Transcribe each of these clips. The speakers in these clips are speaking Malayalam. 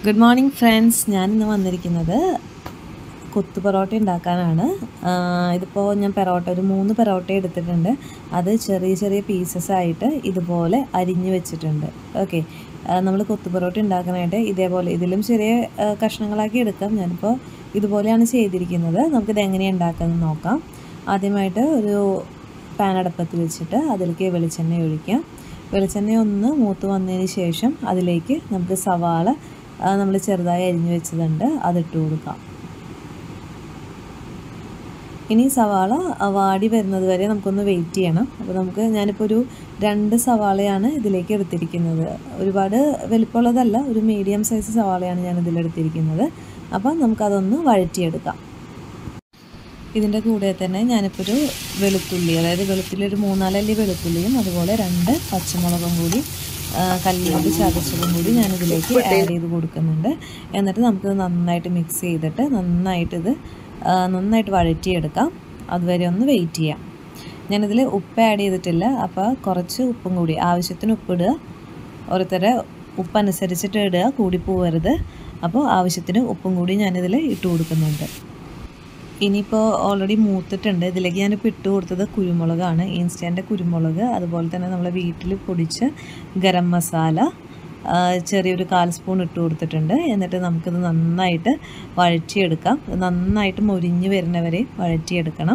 ഗുഡ് മോർണിംഗ് ഫ്രണ്ട്സ് ഞാൻ ഇന്ന് വന്നിരിക്കുന്നത് കൊത്തു പൊറോട്ട ഉണ്ടാക്കാനാണ് ഇതിപ്പോൾ ഞാൻ പെറോട്ട ഒരു മൂന്ന് പെറോട്ട എടുത്തിട്ടുണ്ട് അത് ചെറിയ ചെറിയ പീസസ് ആയിട്ട് ഇതുപോലെ അരിഞ്ഞ് വെച്ചിട്ടുണ്ട് ഓക്കെ നമ്മൾ കൊത്തു പൊറോട്ട ഉണ്ടാക്കാനായിട്ട് ഇതേപോലെ ഇതിലും ചെറിയ ആ, കഷ്ണങ്ങളാക്കി എടുക്കാം ഞാനിപ്പോൾ ഇതുപോലെയാണ് ചെയ്തിരിക്കുന്നത് നമുക്കിത് എങ്ങനെയാണ് ഉണ്ടാക്കുന്നത് നോക്കാം ആദ്യമായിട്ട് ഒരു പാൻ അടുപ്പത്ത് വെച്ചിട്ട് അതിലേക്ക് വെളിച്ചെണ്ണ ഒഴിക്കാം വെളിച്ചെണ്ണ ഒന്ന് മൂത്ത് വന്നതിന് ശേഷം അതിലേക്ക് നമുക്ക് സവാള നമ്മൾ ചെറുതായി അരിഞ്ഞു വെച്ചതുണ്ട് അതിട്ട് കൊടുക്കാം ഇനി സവാള ആ, വാടി വരുന്നത് വരെ നമുക്കൊന്ന് വെയിറ്റ് ചെയ്യണം അപ്പോൾ നമുക്ക് ഞാനിപ്പോൾ ഒരു രണ്ട് സവാളയാണ് ഇതിലേക്ക് എടുത്തിരിക്കുന്നത് ഒരുപാട് വലിപ്പമുള്ളതല്ല ഒരു മീഡിയം സൈസ് സവാളയാണ് ഞാൻ ഇതിലെടുത്തിരിക്കുന്നത് അപ്പോൾ നമുക്കതൊന്ന് വഴറ്റിയെടുക്കാം ഇതിൻ്റെ കൂടെ തന്നെ ഞാനിപ്പോൾ ഒരു വെളുത്തുള്ളി അതായത് വെളുത്തുള്ളി ഒരു മൂന്നാലല്ലി വെളുത്തുള്ളിയും അതുപോലെ രണ്ട് പച്ചമുളകും കൂടി ആ, കല്ലുകൊണ്ട് ചതച്ചതും കൂടി ഞാനിതിലേക്ക് ആഡ് ചെയ്ത് കൊടുക്കുന്നുണ്ട് എന്നിട്ട് നമുക്കിത് നന്നായിട്ട് മിക്സ് ചെയ്തിട്ട് നന്നായിട്ട് ഇത് ആ, നന്നായിട്ട് വഴറ്റിയെടുക്കാം അതുവരെ ഒന്ന് വെയിറ്റ് ചെയ്യാം ഞാനിതിൽ ഉപ്പ് ആഡ് ചെയ്തിട്ടില്ല അപ്പോൾ കുറച്ച് ഉപ്പും കൂടി ആവശ്യത്തിന് ഉപ്പിടുക ഓരോരുത്തരെ ഉപ്പ് അനുസരിച്ചിട്ട് ഇടുക കൂടി പോകരുത് അപ്പോൾ ആവശ്യത്തിന് ഉപ്പും കൂടി ഞാനിതിൽ ഇട്ട് കൊടുക്കുന്നുണ്ട് ഇനിയിപ്പോൾ ഓൾറെഡി മൂത്തിട്ടുണ്ട് ഇതിലേക്ക് ഞാനിപ്പോൾ ഇട്ട് കൊടുത്തത് കുരുമുളകാണ് ഇൻസ്റ്റൻ്റ് കുരുമുളക് അതുപോലെ തന്നെ നമ്മൾ വീട്ടിൽ പൊടിച്ച ഗരം മസാല ആ, ചെറിയൊരു കാൽ സ്പൂൺ ഇട്ട് കൊടുത്തിട്ടുണ്ട് എന്നിട്ട് നമുക്കിത് നന്നായിട്ട് വഴറ്റിയെടുക്കാം ഇത് നന്നായിട്ട് മൊരിഞ്ഞ് വരുന്നവരെ വഴറ്റിയെടുക്കണം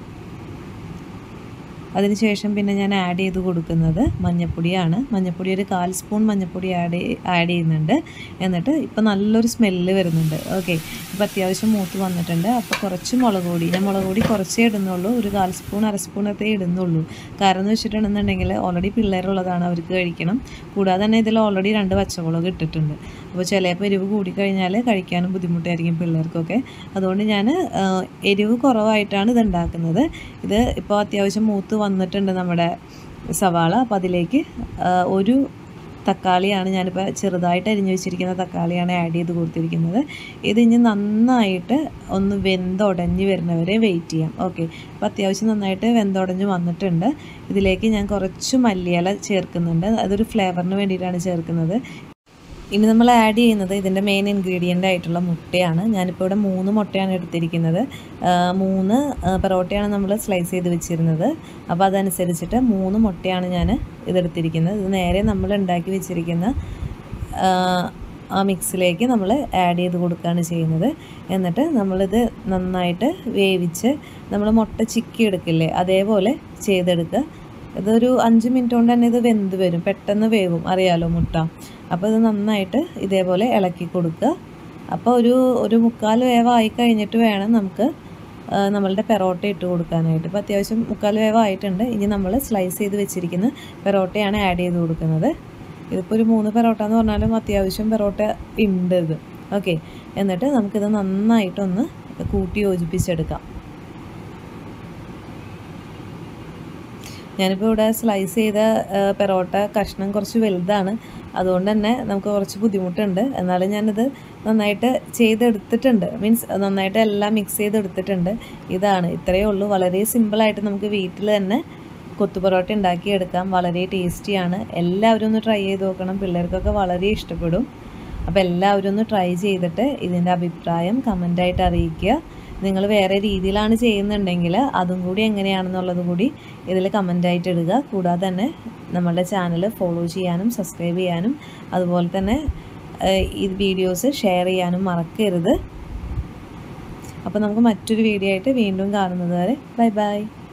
അതിനുശേഷം പിന്നെ ഞാൻ ആഡ് ചെയ്ത് കൊടുക്കുന്നത് മഞ്ഞൾപ്പൊടിയാണ് മഞ്ഞൾപ്പൊടി ഒരു കാൽ സ്പൂൺ മഞ്ഞൾപ്പൊടി ആഡ് ആഡ് ചെയ്യുന്നുണ്ട് എന്നിട്ട് ഇപ്പോൾ നല്ലൊരു സ്മെല്ല് വരുന്നുണ്ട് ഓക്കെ ഇപ്പോൾ അത്യാവശ്യം മൂത്ത് വന്നിട്ടുണ്ട് അപ്പോൾ കുറച്ച് മുളക് പൊടി ഞാൻ മുളക് പൊടി കുറച്ചേ ഇടുന്നുള്ളൂ ഒരു കാൽ സ്പൂൺ അര സ്പൂണത്തേ ഇടുന്നുള്ളൂ കാരണം എന്ന് വെച്ചിട്ടുണ്ടെന്നുണ്ടെങ്കിൽ ഓൾറെഡി പിള്ളേരുള്ളതാണ് അവർക്ക് കഴിക്കണം കൂടാതെ തന്നെ ഇതിൽ ഓൾറെഡി രണ്ട് പച്ചമുളക് ഇട്ടിട്ടുണ്ട് അപ്പോൾ ചിലപ്പോൾ എരിവ് കൂടിക്കഴിഞ്ഞാൽ കഴിക്കാനും ബുദ്ധിമുട്ടായിരിക്കും പിള്ളേർക്കൊക്കെ അതുകൊണ്ട് ഞാൻ എരിവ് കുറവായിട്ടാണ് ഇത് ഉണ്ടാക്കുന്നത് ഇത് ഇപ്പോൾ അത്യാവശ്യം മൂത്ത് വന്നിട്ടുണ്ട് നമ്മുടെ സവാള അപ്പോൾ അതിലേക്ക് ആ, ഒരു തക്കാളിയാണ് ഞാനിപ്പോൾ ചെറുതായിട്ട് അരിഞ്ഞു വെച്ചിരിക്കുന്ന തക്കാളിയാണ് ആഡ് ചെയ്ത് കൊടുത്തിരിക്കുന്നത് ഇത് ഇനി നന്നായിട്ട് ഒന്ന് വെന്തുടഞ്ഞ് വരുന്നവരെ വെയിറ്റ് ചെയ്യാം ഓക്കെ അപ്പോൾ അത്യാവശ്യം നന്നായിട്ട് വെന്തുടഞ്ഞ് വന്നിട്ടുണ്ട് ഇതിലേക്ക് ഞാൻ കുറച്ച് മല്ലിയില ചേർക്കുന്നുണ്ട് അതൊരു ഫ്ലേവറിന് വേണ്ടിയിട്ടാണ് ചേർക്കുന്നത് ഇനി നമ്മൾ ആഡ് ചെയ്യുന്നത് ഇതിൻ്റെ മെയിൻ ഇൻഗ്രീഡിയൻ്റ് ആയിട്ടുള്ള മുട്ടയാണ് ഞാനിപ്പോൾ ഇവിടെ മൂന്ന് മുട്ടയാണ് എടുത്തിരിക്കുന്നത് ആ, മൂന്ന് ആ, പൊറോട്ടയാണ് നമ്മൾ സ്ലൈസ് ചെയ്ത് വെച്ചിരുന്നത് അപ്പോൾ അതനുസരിച്ചിട്ട് മൂന്ന് മുട്ടയാണ് ഞാൻ ഇതെടുത്തിരിക്കുന്നത് ഇത് നേരെ നമ്മൾ ഉണ്ടാക്കി വെച്ചിരിക്കുന്ന ആ, ആ മിക്സിലേക്ക് നമ്മൾ ആഡ് ചെയ്ത് കൊടുക്കുകയാണ് ചെയ്യുന്നത് എന്നിട്ട് നമ്മളിത് നന്നായിട്ട് വേവിച്ച് നമ്മൾ മുട്ട ചിക്കി എടുക്കില്ലേ അതേപോലെ ചെയ്തെടുക്കുക ഇതൊരു അഞ്ച് മിനിറ്റ് കൊണ്ട് തന്നെ ഇത് വെന്ത് വരും പെട്ടെന്ന് വേവും അറിയാലോ മുട്ട അപ്പോൾ ഇത് നന്നായിട്ട് ഇതേപോലെ ഇളക്കി കൊടുക്കുക അപ്പോൾ ഒരു ഒരു മുക്കാൽ വേവായി കഴിഞ്ഞിട്ട് വേണം നമുക്ക് ആ, നമ്മളുടെ പെറോട്ട ഇട്ട് കൊടുക്കാനായിട്ട് ഇപ്പോൾ അത്യാവശ്യം മുക്കാൽ വേവായിട്ടുണ്ട് ഇനി നമ്മൾ സ്ലൈസ് ചെയ്ത് വെച്ചിരിക്കുന്ന പെറോട്ടയാണ് ആഡ് ചെയ്ത് കൊടുക്കുന്നത് ഇതിപ്പോൾ ഒരു മൂന്ന് പെറോട്ട എന്ന് പറഞ്ഞാലും അത്യാവശ്യം പെറോട്ട ഉണ്ട് ഇത് ഓക്കെ എന്നിട്ട് നമുക്കിത് നന്നായിട്ടൊന്ന് കൂട്ടി യോജിപ്പിച്ചെടുക്കാം ഞാനിപ്പോൾ ഇവിടെ സ്ലൈസ് ചെയ്ത ആ, പെറോട്ട കഷ്ണം കുറച്ച് വലുതാണ് അതുകൊണ്ട് തന്നെ നമുക്ക് കുറച്ച് ബുദ്ധിമുട്ടുണ്ട് എന്നാലും ഞാനിത് നന്നായിട്ട് ചെയ്തെടുത്തിട്ടുണ്ട് മീൻസ് നന്നായിട്ട് എല്ലാം മിക്സ് ചെയ്തെടുത്തിട്ടുണ്ട് ഇതാണ് ഇത്രയേ ഉള്ളൂ വളരെ സിമ്പിളായിട്ട് നമുക്ക് വീട്ടിൽ തന്നെ കൊത്തു പൊറോട്ട ഉണ്ടാക്കിയെടുക്കാം വളരെ ടേസ്റ്റിയാണ് എല്ലാവരും ഒന്ന് ട്രൈ ചെയ്ത് നോക്കണം പിള്ളേർക്കൊക്കെ വളരെ ഇഷ്ടപ്പെടും അപ്പോൾ എല്ലാവരും ഒന്ന് ട്രൈ ചെയ്തിട്ട് ഇതിൻ്റെ അഭിപ്രായം കമൻ്റായിട്ട് അറിയിക്കുക നിങ്ങൾ വേറെ രീതിയിലാണ് ചെയ്യുന്നുണ്ടെങ്കിൽ അതും കൂടി എങ്ങനെയാണെന്നുള്ളത് കൂടി ഇതിൽ കമൻ്റായിട്ട് ഇടുക കൂടാതെ തന്നെ നമ്മളുടെ ചാനൽ ഫോളോ ചെയ്യാനും സബ്സ്ക്രൈബ് ചെയ്യാനും അതുപോലെ തന്നെ ഏഹ്, ഈ വീഡിയോസ് ഷെയർ ചെയ്യാനും മറക്കരുത് അപ്പോൾ നമുക്ക് മറ്റൊരു വീഡിയോ ആയിട്ട് വീണ്ടും കാണുന്നത് വരെ ബൈ ബൈ